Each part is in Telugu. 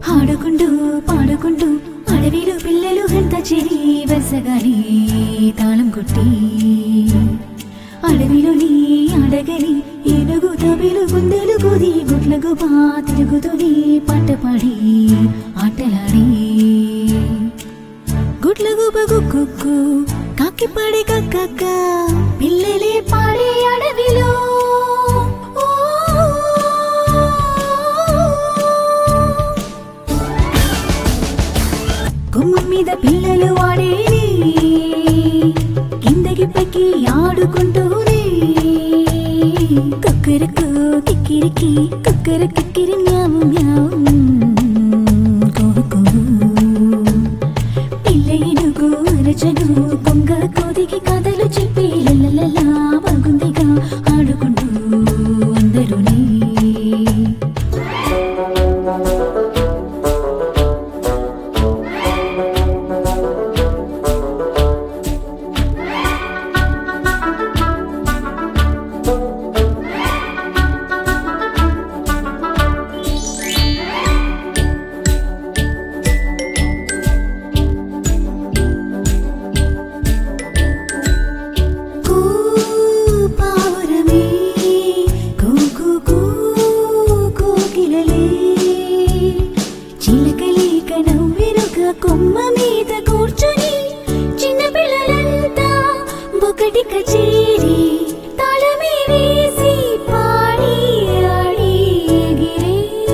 ఆడుకుంటూ పాడుకుంటూ అడవిలో పిల్లలు హంత చెరి వరుసగాని తాళం కొట్టి అడవిలోని అడగని ఏనుగు తబిలు గుండెలు కుది గుడ్ల గుబా తిరుగుతుని పాట పాడి ఆటలాడి గుడ్ల గుబ గుక్కు కాకి పాడే కక్క పిల్లలే పాడే అడవిలో ఓ కొమ్మ మీద పిల్లలు ఆడేది కిందకి పైకి ఆడుకుంటూనే కుక్కరకు కిక్కిరికి కుక్కర కిక్కిరి మ్యావు మ్యావు కుహు కుహు. పిల్ల ఏనుగు అరచను కొంగ కోదికి కథలు చెప్పి లలలలా బాగుందిగా ఆడుకుంటూ అందరూనే పావురమే కూకు కోకిలలే చిలకలేక నవ్వెనుక కొమ్మ మీద కూర్చొని చిన్న పిల్లలంతా ఒకటి కచేరి తాళమే వేసి పాడి ఆడి ఎగిరే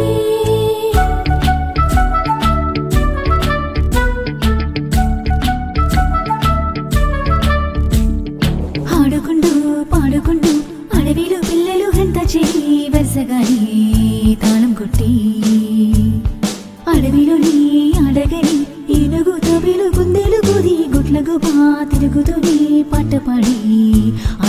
ఆడుకుంటూ పాడుకుంటూ అడవిలో పిల్లలు హంత చేయి వరుసగాని తాళం కొట్టి అడవిలోని అడగని ఏనుగు తబిలు గుందెలు కుది గుడ్ల గుబా తిరుగుతూనే పాట పాడి